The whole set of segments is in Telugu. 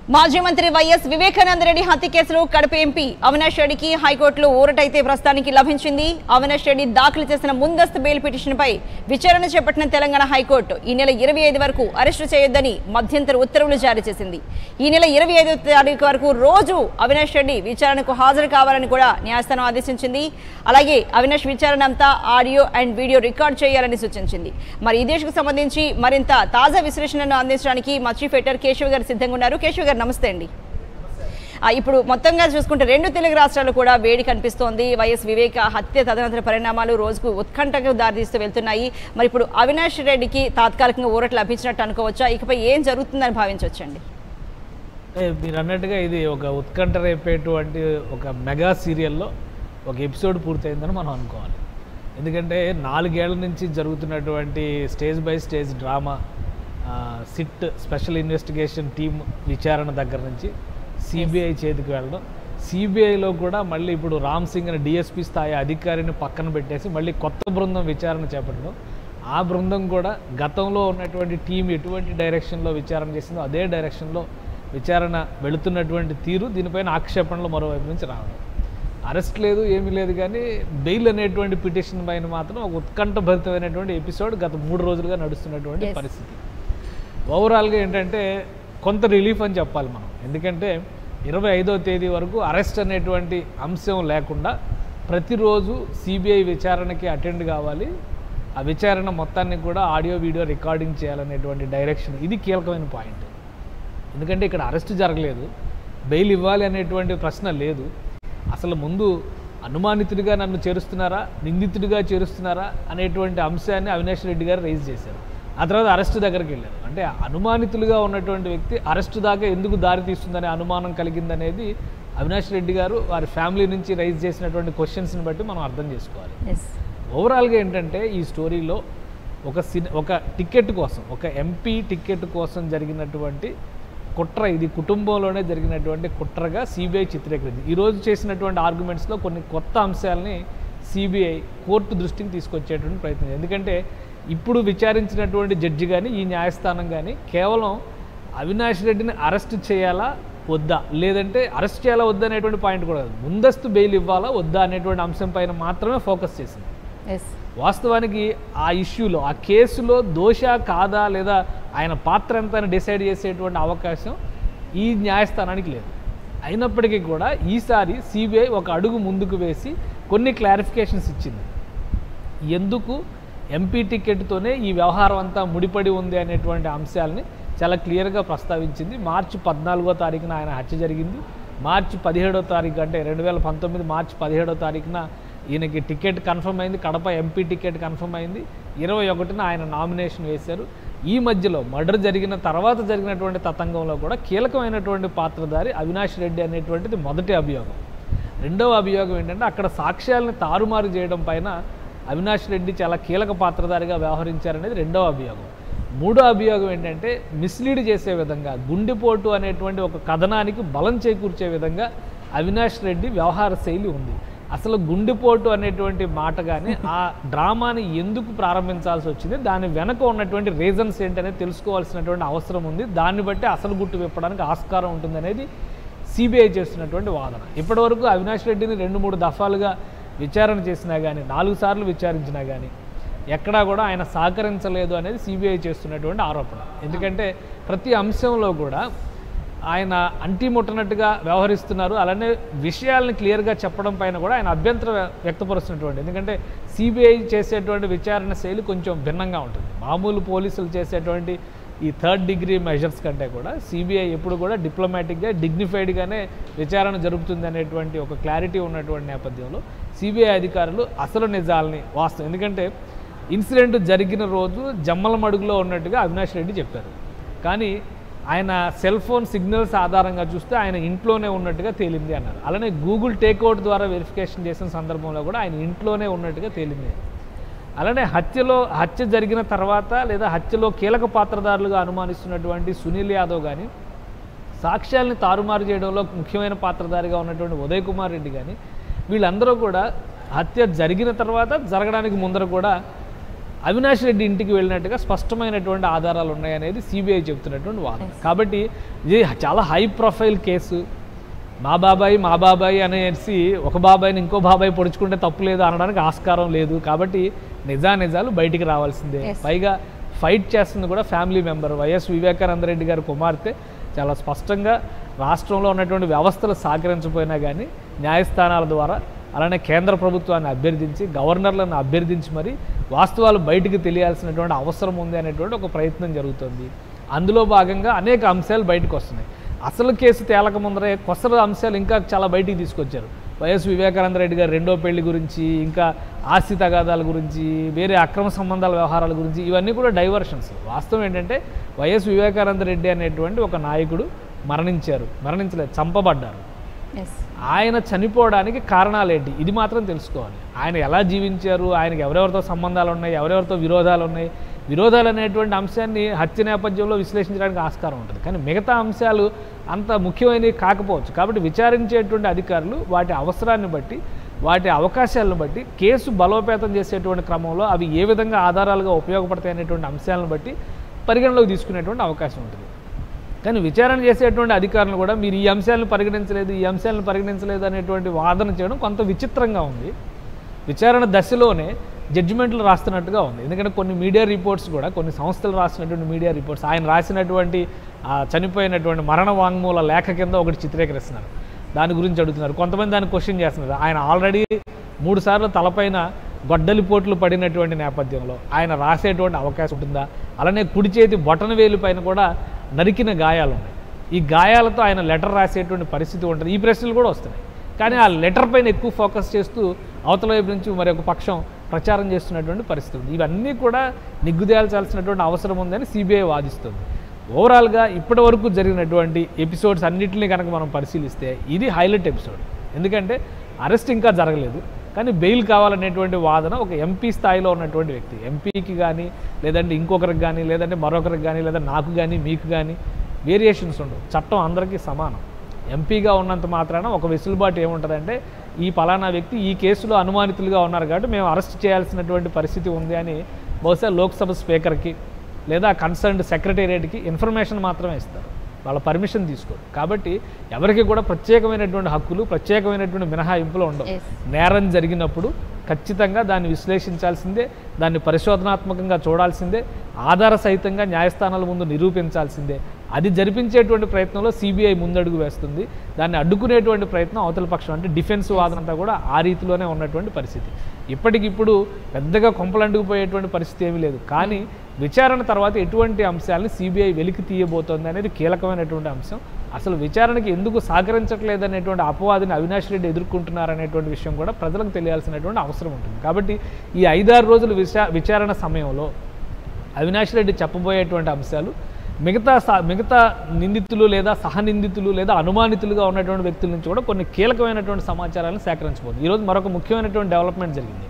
మాజీ మంత్రి వైఎస్ వివేకానంద రెడ్డి హత్య కేసులో కడప ఎంపీ అవినాష్ రెడ్డికి హైకోర్టులో ఊరటైతే ప్రస్తుతానికి లభించింది అవినాష్ రెడ్డి దాఖలు చేసిన ముందస్తు బెయిల్ పిటిషన్పై విచారణ చేపట్టిన తెలంగాణ హైకోర్టు ఈ నెల ఇరవై ఐదు వరకు అరెస్టు చేయొద్దని మధ్యంతర ఉత్తర్వులు జారీ చేసింది ఈ నెల ఇరవై ఐదో తారీఖు వరకు రోజు అవినాష్ రెడ్డి విచారణకు హాజరు కావాలని కూడా న్యాయస్థానం ఆదేశించింది అలాగే అవినాష్ విచారణ అంతా ఆడియో అండ్ వీడియో రికార్డ్ చేయాలని సూచించింది మరి ఈ దేశకు సంబంధించి మరింత తాజా విశ్లేషణను అందించడానికి మా చీఫ్ ఎడిటర్ కేశవ్ గారు సిద్ధంగా ఉన్నారు కేశవ్ గారు నమస్తే అండి ఆ, ఇప్పుడు మొత్తంగా చూసుకుంటే రెండు తెలుగు రాష్ట్రాలు కూడా వేడి కనిపిస్తోంది వైఎస్ వివేక హత్య తదనంతర పరిణామాలు రోజుకు ఉత్కంఠకు దారితీస్తూ వెళ్తున్నాయి మరి ఇప్పుడు అవినాష్ రెడ్డికి తాత్కాలికంగా ఊరట లభించినట్టు అనుకోవచ్చా ఇకపై ఏం జరుగుతుందని భావించవచ్చండి అంటే మీరు అన్నట్టుగా ఇది ఒక ఉత్కంఠ రేపేటువంటి ఒక మెగా సీరియల్లో ఒక ఎపిసోడ్ పూర్తయిందని మనం అనుకోవాలి ఎందుకంటే నాలుగేళ్ల నుంచి జరుగుతున్నటువంటి stage by stage drama SIT special investigation team విచారణ దగ్గర నుంచి సిబిఐ చేతికి వెళ్ళడం సిబిఐలో కూడా మళ్ళీ ఇప్పుడు రామ్ సింగ్ అనే డిఎస్పి స్థాయి అధికారిని పక్కన పెట్టేసి మళ్ళీ కొత్త బృందం విచారణ చేపట్టడం ఆ బృందం కూడా గతంలో ఉన్నటువంటి టీం ఎటువంటి డైరెక్షన్లో విచారణ చేసిందో అదే డైరెక్షన్లో విచారణ వెళుతున్నటువంటి తీరు దీనిపైన ఆక్షేపణలు మరోవైపు నుంచి రావడం అరెస్ట్ లేదు ఏమీ లేదు కానీ బెయిల్ అనేటువంటి పిటిషన్ పైన మాత్రం ఒక ఉత్కంఠభరితమైనటువంటి ఎపిసోడ్ గత మూడు రోజులుగా నడుస్తున్నటువంటి Yes. పరిస్థితి ఓవరాల్గా ఏంటంటే కొంత రిలీఫ్ అని చెప్పాలి మనం ఎందుకంటే ఇరవై ఐదో తేదీ వరకు అరెస్ట్ అనేటువంటి అంశం లేకుండా ప్రతిరోజు సిబిఐ విచారణకి అటెండ్ కావాలి ఆ విచారణ మొత్తాన్ని కూడా ఆడియో వీడియో రికార్డింగ్ చేయాలనేటువంటి డైరెక్షన్ ఇది కీలకమైన పాయింట్ ఎందుకంటే ఇక్కడ అరెస్ట్ జరగలేదు బెయిల్ ఇవ్వాలి అనేటువంటి ప్రశ్న లేదు అసలు ముందు అనుమానితుడిగా నన్ను చేరుస్తున్నారా నిందితుడిగా చేరుస్తున్నారా అనేటువంటి అంశాన్ని అవినాష్ రెడ్డి గారు రైజ్ చేశారు ఆ తర్వాత అరెస్ట్ దగ్గరికి వెళ్ళారు అంటే అనుమానితులుగా ఉన్నటువంటి వ్యక్తి అరెస్ట్ దాకా ఎందుకు దారి తీస్తుందనే అనుమానం కలిగిందనేది అవినాష్ రెడ్డి గారు వారి ఫ్యామిలీ నుంచి రైజ్ చేసినటువంటి క్వశ్చన్స్ని బట్టి మనం అర్థం చేసుకోవాలి ఎస్ ఓవరాల్గా ఏంటంటే ఈ స్టోరీలో ఒక సిని ఒక టికెట్ కోసం ఒక ఎంపీ టికెట్ కోసం జరిగినటువంటి కుట్ర ఇది కుటుంబంలోనే జరిగినటువంటి కుట్రగా సిబిఐ చిత్రీకరించింది ఈరోజు చేసినటువంటి ఆర్గ్యుమెంట్స్లో కొన్ని కొత్త అంశాలని సిబిఐ కోర్టు దృష్టికి తీసుకొచ్చేటువంటి ప్రయత్నం చేసింది. ఎందుకంటే ఇప్పుడు విచారించినటువంటి జడ్జి కానీ ఈ న్యాయస్థానం కానీ కేవలం అవినాష్ రెడ్డిని అరెస్ట్ చేయాలా వద్దా లేదంటే అరెస్ట్ చేయాలా వద్దా అనేటువంటి పాయింట్ కూడా కాదు ముందస్తు బెయిల్ ఇవ్వాలా వద్దా అనేటువంటి అంశం పైన మాత్రమే ఫోకస్ చేసింది ఎస్ వాస్తవానికి ఆ ఇష్యూలో ఆ కేసులో దోష కాదా లేదా ఆయన పాత్ర ఎంత అని డిసైడ్ చేసేటువంటి అవకాశం ఈ న్యాయస్థానానికి లేదు అయినప్పటికీ కూడా ఈసారి సిబిఐ ఒక అడుగు ముందుకు వేసి కొన్ని క్లారిఫికేషన్స్ ఇచ్చింది ఎందుకు ఎంపీ టికెట్తోనే ఈ వ్యవహారం అంతా ముడిపడి ఉంది అనేటువంటి అంశాలని చాలా క్లియర్గా ప్రస్తావించింది మార్చి పద్నాలుగో తారీఖున ఆయన హత్య జరిగింది మార్చి పదిహేడో తారీఖు అంటే రెండు వేల పంతొమ్మిది మార్చి పదిహేడో తారీఖున ఈయనకి టికెట్ కన్ఫర్మ్ అయింది కడప ఎంపీ టికెట్ కన్ఫర్మ్ అయింది ఇరవై ఒకటిన ఆయన నామినేషన్ వేశారు ఈ మధ్యలో మర్డర్ జరిగిన తర్వాత జరిగినటువంటి తతంగంలో కూడా కీలకమైనటువంటి పాత్రధారి అవినాష్ రెడ్డి అనేటువంటిది మొదటి అభియోగం రెండవ అభియోగం ఏంటంటే అక్కడ సాక్ష్యాలను తారుమారు చేయడం పైన అవినాష్ రెడ్డి చాలా కీలక పాత్రధారిగా వ్యవహరించారనేది రెండవ అభియోగం మూడో అభియోగం ఏంటంటే మిస్లీడ్ చేసే విధంగా గుండెపోటు అనేటువంటి ఒక కథనానికి బలం చేకూర్చే విధంగా అవినాష్ రెడ్డి వ్యవహార శైలి ఉంది అసలు గుండెపోటు అనేటువంటి మాట కానీ ఆ డ్రామాని ఎందుకు ప్రారంభించాల్సి వచ్చింది దాని వెనక ఉన్నటువంటి రీజన్స్ ఏంటనేది తెలుసుకోవాల్సినటువంటి అవసరం ఉంది దాన్ని బట్టి అసలు గుట్టు విప్పడానికి ఆస్కారం ఉంటుందనేది సిబిఐ చేస్తున్నటువంటి వాదన ఇప్పటివరకు అవినాష్ రెడ్డిని రెండు మూడు దఫాలుగా విచారణ చేసినా కానీ నాలుగు సార్లు విచారించినా కానీ ఎక్కడా కూడా ఆయన సహకరించలేదు అనేది సిబిఐ చేస్తున్నటువంటి ఆరోపణ ఎందుకంటే ప్రతి అంశంలో కూడా ఆయన అంటి ముట్టనట్టుగా వ్యవహరిస్తున్నారు అలానే విషయాలను క్లియర్గా చెప్పడం పైన కూడా ఆయన అభ్యంతరం వ్య- వ్యక్తపరుస్తున్నటువంటి ఎందుకంటే సిబిఐ చేసేటువంటి విచారణ శైలి కొంచెం భిన్నంగా ఉంటుంది మామూలు పోలీసులు చేసేటువంటి ఈ థర్డ్ డిగ్రీ మెజర్స్ కంటే కూడా సిబిఐ ఎప్పుడు కూడా డిప్లొమాటిక్గా డిగ్నిఫైడ్గానే విచారణ జరుగుతుంది అనేటువంటి ఒక క్లారిటీ ఉన్నటువంటి నేపథ్యంలో సిబిఐ అధికారులు అసలు నిజాలని వాస్తవం ఎందుకంటే ఇన్సిడెంట్ జరిగిన రోజు జమ్మల మడుగులో ఉన్నట్టుగా అవినాష్ రెడ్డి చెప్పారు కానీ ఆయన సెల్ ఫోన్ సిగ్నల్స్ ఆధారంగా చూస్తే ఆయన ఇంట్లోనే ఉన్నట్టుగా తేలింది అన్నారు అలానే గూగుల్ టేక్అవుట్ ద్వారా వెరిఫికేషన్ చేసిన సందర్భంలో కూడా ఆయన ఇంట్లోనే ఉన్నట్టుగా తేలింది అలానే హత్యలో హత్య జరిగిన తర్వాత లేదా హత్యలో కీలక పాత్రధారులుగా అనుమానిస్తున్నటువంటి సునీల్ యాదవ్ కానీ సాక్ష్యాల్ని తారుమారు చేయడంలో ముఖ్యమైన పాత్రధారిగా ఉన్నటువంటి ఉదయ్ కుమార్ రెడ్డి కానీ వీళ్ళందరూ కూడా హత్య జరిగిన తర్వాత జరగడానికి ముందర కూడా అవినాష్ రెడ్డి ఇంటికి వెళ్ళినట్టుగా స్పష్టమైనటువంటి ఆధారాలు ఉన్నాయనేది సిబిఐ చెబుతున్నటువంటి వాదన కాబట్టి ఇది చాలా హై ప్రొఫైల్ కేసు మా బాబాయ్ మా బాబాయ్ అనేసి ఒక బాబాయ్ని ఇంకో బాబాయ్ పొడుచుకుంటే తప్పు లేదు అనడానికి ఆస్కారం లేదు కాబట్టి నిజా నిజాలు బయటికి రావాల్సిందే Yes. పైగా ఫైట్ చేస్తుంది కూడా family member YS Vivekananda Reddy గారి కుమార్తె చాలా స్పష్టంగా రాష్ట్రంలో ఉన్నటువంటి వ్యవస్థలు సహకరించకపోయినా కానీ న్యాయస్థానాల ద్వారా అలానే కేంద్ర ప్రభుత్వాన్ని అభ్యర్థించి గవర్నర్లను అభ్యర్థించి మరి వాస్తవాలు బయటికి తెలియాల్సినటువంటి అవసరం ఉంది అనేటువంటి ఒక ప్రయత్నం జరుగుతుంది అందులో భాగంగా అనేక అంశాలు బయటకు వస్తున్నాయి అసలు కేసు తేలక ముందరే కొసర అంశాలు ఇంకా చాలా బయటికి తీసుకొచ్చారు వైఎస్ వివేకానంద రెడ్డి గారు రెండో పెళ్లి గురించి ఇంకా ఆస్తి తగాదాల గురించి వేరే అక్రమ సంబంధాల వ్యవహారాల గురించి ఇవన్నీ కూడా డైవర్షన్స్ వాస్తవం ఏంటంటే వైఎస్ వివేకానంద రెడ్డి అనేటువంటి ఒక నాయకుడు మరణించారు మరణించలేదు చంపబడ్డారు ఎస్ ఆయన చనిపోవడానికి కారణాలు ఏంటి ఇది మాత్రం తెలుసుకోవాలి ఆయన ఎలా జీవించారు ఆయనకి ఎవరెవరితో సంబంధాలు ఉన్నాయి ఎవరెవరితో విరోధాలు ఉన్నాయి విరోధాలు అనేటువంటి అంశాన్ని హత్య నేపథ్యంలో విశ్లేషించడానికి ఆస్కారం ఉంటుంది కానీ మిగతా అంశాలు అంత ముఖ్యమైనవి కాకపోవచ్చు కాబట్టి విచారించేటువంటి అధికారులు వాటి అవసరాన్ని బట్టి వాటి అవకాశాలను బట్టి కేసు బలోపేతం చేసేటువంటి క్రమంలో అవి ఏ విధంగా ఆధారాలుగా ఉపయోగపడతాయి అనేటువంటి అంశాలను బట్టి పరిగణలోకి తీసుకునేటువంటి అవకాశం ఉంటుంది కానీ విచారణ చేసేటువంటి అధికారులు కూడా మీరు ఈ అంశాలను పరిగణించలేదు ఈ అంశాలను పరిగణించలేదు అనేటువంటి వాదన చేయడం కొంత విచిత్రంగా ఉంది విచారణ దశలోనే జడ్జిమెంట్లు రాస్తున్నట్టుగా ఉంది ఎందుకంటే కొన్ని మీడియా రిపోర్ట్స్ కూడా కొన్ని సంస్థలు రాసినటువంటి మీడియా రిపోర్ట్స్ ఆయన రాసినటువంటి ఆ చనిపోయినటువంటి మరణ వాంగ్మూల లేఖ కింద ఒకటి చిత్రీకరిస్తున్నారు దాని గురించి అడుగుతున్నారు కొంతమంది దాన్ని క్వశ్చన్ చేస్తున్నారు ఆయన ఆల్రెడీ మూడు సార్లు తలపైన గొడ్డలి పోట్లు పడినటువంటి నేపథ్యంలో ఆయన రాసేటువంటి అవకాశం ఉంటుందా అలానే కుడి చేతి బొటన వేలు పైన కూడా నరికిన గాయాలు ఉన్నాయి ఈ గాయాలతో ఆయన లెటర్ రాసేటువంటి పరిస్థితి ఉంటుంది ఈ ప్రశ్నలు కూడా వస్తున్నాయి కానీ ఆ లెటర్ పైన ఎక్కువ ఫోకస్ చేస్తూ అవతల వైపు నుంచి మరి ఒక పక్షం ప్రచారం చేస్తున్నటువంటి పరిస్థితి ఉంది ఇవన్నీ కూడా నిగ్గుదేల్చాల్సినటువంటి అవసరం ఉందని సిబిఐ వాదిస్తుంది ఓవరాల్గా ఇప్పటి వరకు జరిగినటువంటి ఎపిసోడ్స్ అన్నింటినీ కనుక మనం పరిశీలిస్తే ఇది హైలైట్ ఎపిసోడ్ ఎందుకంటే అరెస్ట్ ఇంకా జరగలేదు కానీ బెయిల్ కావాలనేటువంటి వాదన ఒక ఎంపీ స్థాయిలో ఉన్నటువంటి వ్యక్తి ఎంపీకి కానీ లేదంటే ఇంకొకరికి కానీ లేదంటే మరొకరికి కానీ లేదా నాకు కానీ మీకు కానీ వేరియేషన్స్ ఉండవు చట్టం అందరికీ సమానం ఎంపీగా ఉన్నంత మాత్రాన ఒక వెసులుబాటు ఏముంటుందంటే ఈ పలానా వ్యక్తి ఈ కేసులో అనుమానితులుగా ఉన్నారు కాబట్టి మేము అరెస్ట్ చేయాల్సినటువంటి పరిస్థితి ఉంది అని బహుశా లోక్సభ స్పీకర్కి లేదా కన్సర్న్డ్ సెక్రటేరియట్కి ఇన్ఫర్మేషన్ మాత్రమే ఇస్తారు వాళ్ళ పర్మిషన్ తీసుకోరు కాబట్టి ఎవరికి కూడా ప్రత్యేకమైనటువంటి హక్కులు ప్రత్యేకమైనటువంటి మినహాయింపులు ఉండవు Yes. నేరం జరిగినప్పుడు ఖచ్చితంగా దాన్ని విశ్లేషించాల్సిందే దాన్ని పరిశోధనాత్మకంగా చూడాల్సిందే ఆధార సహితంగా న్యాయస్థానాల ముందు నిరూపించాల్సిందే అది జరిపించేటువంటి ప్రయత్నంలో సిబిఐ ముందడుగు వేస్తుంది దాన్ని అడ్డుకునేటువంటి ప్రయత్నం అవతల పక్షం అంటే డిఫెన్స్ వాదన అంతా కూడా ఆ రీతిలోనే ఉన్నటువంటి పరిస్థితి ఇప్పటికిప్పుడు పెద్దగా కొంపలంటుకుపోయేటువంటి పరిస్థితి ఏమీ లేదు కానీ విచారణ తర్వాత ఎటువంటి అంశాలను సిబిఐ వెలికి తీయబోతోంది అనేది కీలకమైనటువంటి అంశం అసలు విచారణకి ఎందుకు సహకరించట్లేదు అనేటువంటి అపవాదిని అవినాష్ రెడ్డి ఎదుర్కొంటున్నారనేటువంటి విషయం కూడా ప్రజలకు తెలియాల్సినటువంటి అవసరం ఉంటుంది కాబట్టి ఈ ఐదారు రోజుల విచా విచారణ సమయంలో అవినాష్ రెడ్డి చెప్పబోయేటువంటి అంశాలు మిగతా స- మిగతా నిందితులు లేదా సహనిందితులు లేదా అనుమానితులుగా ఉన్నటువంటి వ్యక్తుల నుంచి కూడా కొన్ని కీలకమైనటువంటి సమాచారాలను సేకరించబోతుంది ఈరోజు మరొక ముఖ్యమైనటువంటి డెవలప్మెంట్ జరిగింది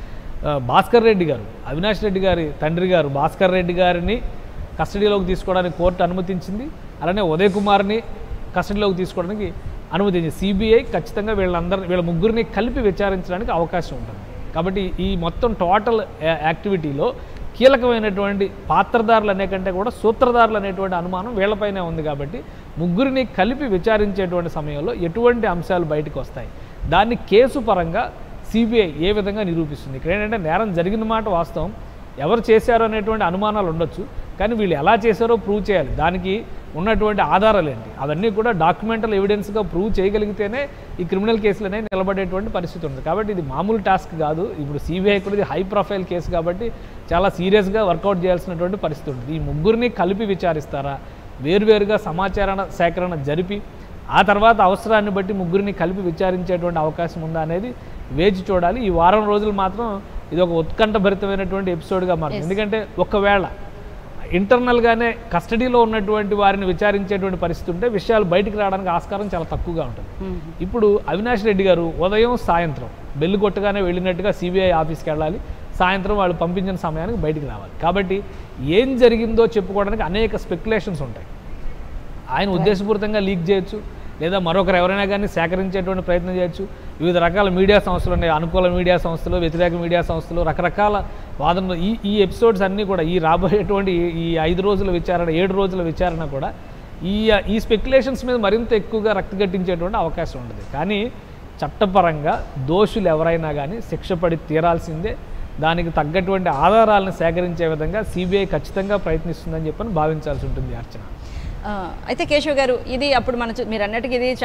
ఆ, భాస్కర్ రెడ్డి గారు అవినాష్ రెడ్డి గారి తండ్రి గారు భాస్కర్ రెడ్డి గారిని కస్టడీలోకి తీసుకోవడానికి కోర్టు అనుమతించింది అలానే ఉదయ్ కుమార్ని కస్టడీలోకి తీసుకోవడానికి అనుమతించింది సిబిఐ ఖచ్చితంగా వీళ్ళందరినీ వీళ్ళ ముగ్గురిని కలిపి విచారించడానికి అవకాశం ఉంటుంది కాబట్టి ఈ మొత్తం టోటల్ యా- యాక్టివిటీలో కీలకమైనటువంటి పాత్రదారులు అనే కంటే కూడా సూత్రధారులు అనేటువంటి అనుమానం వీళ్ళపైనే ఉంది కాబట్టి ముగ్గురిని కలిపి విచారించేటువంటి సమయంలో ఎటువంటి అంశాలు బయటకు వస్తాయి దాన్ని కేసు పరంగా సిబిఐ ఏ విధంగా నిరూపిస్తుంది ఇక్కడ ఏంటంటే నేరం జరిగిన మాట వాస్తవం ఎవరు చేశారో అనేటువంటి అనుమానాలు ఉండొచ్చు కానీ వీళ్ళు ఎలా చేశారో ప్రూవ్ చేయాలి దానికి ఉన్నటువంటి ఆధారాలు ఏంటి అవన్నీ కూడా డాక్యుమెంటల్ ఎవిడెన్స్గా ప్రూవ్ చేయగలిగితేనే ఈ క్రిమినల్ కేసులు అనేవి నిలబడేటువంటి పరిస్థితి ఉంది కాబట్టి ఇది మామూలు టాస్క్ కాదు ఇప్పుడు సిబిఐ కూడా ఇది హై ప్రొఫైల్ కేసు కాబట్టి చాలా సీరియస్గా వర్కౌట్ చేయాల్సినటువంటి పరిస్థితి ఉంటుంది ఈ ముగ్గురిని కలిపి విచారిస్తారా వేరువేరుగా సమాచార సేకరణ జరిపి ఆ తర్వాత అవసరాన్ని బట్టి ముగ్గురిని కలిపి విచారించేటువంటి అవకాశం ఉందా అనేది వేచి చూడాలి ఈ వారం రోజులు మాత్రం ఇది ఒక ఉత్కంఠభరితమైనటువంటి ఎపిసోడ్గా మారుతుంది ఎందుకంటే ఒకవేళ ఇంటర్నల్గానే కస్టడీలో ఉన్నటువంటి వారిని విచారించేటువంటి పరిస్థితి ఉంటే విషయాలు బయటికి రావడానికి ఆస్కారం చాలా తక్కువగా ఉంటుంది ఇప్పుడు అవినాష్ రెడ్డి గారు ఉదయం సాయంత్రం బెల్లు కొట్టగానే వెళ్ళినట్టుగా సిబిఐ ఆఫీస్కి వెళ్ళాలి సాయంత్రం వాళ్ళు పంపించిన సమయానికి బయటికి రావాలి కాబట్టి ఏం జరిగిందో చెప్పుకోవడానికి అనేక స్పెక్యులేషన్స్ ఉంటాయి ఆయన ఉద్దేశపూరితంగా లీక్ చేయొచ్చు లేదా మరొకరు ఎవరైనా కానీ సేకరించేటువంటి ప్రయత్నం చేయొచ్చు వివిధ రకాల మీడియా సంస్థలు ఉన్నాయి అనుకూల మీడియా సంస్థలు వ్యతిరేక మీడియా సంస్థలు రకరకాల వాదనలు ఈ ఈ ఎపిసోడ్స్ అన్నీ కూడా ఈ రాబోయేటువంటి ఈ- ఈ ఐదు రోజుల విచారణ ఏడు రోజుల విచారణ కూడా ఈ ఈ స్పెక్యులేషన్స్ మీద మరింత ఎక్కువగా రక్తగట్టించేటువంటి అవకాశం ఉంటుంది కానీ చట్టపరంగా దోషులు ఎవరైనా కానీ శిక్ష పడి తీరాల్సిందే దానికి తగ్గటువంటి ఆధారాలను సేకరించే విధంగా సిబిఐ ఖచ్చితంగా ప్రయత్నిస్తుందని చెప్పని భావించాల్సి ఉంటుంది అర్చన ఆ, అయితే కేశవ్ గారు ఇది అప్పుడు మన చూ- మీరు అన్నట్టుగా ఇది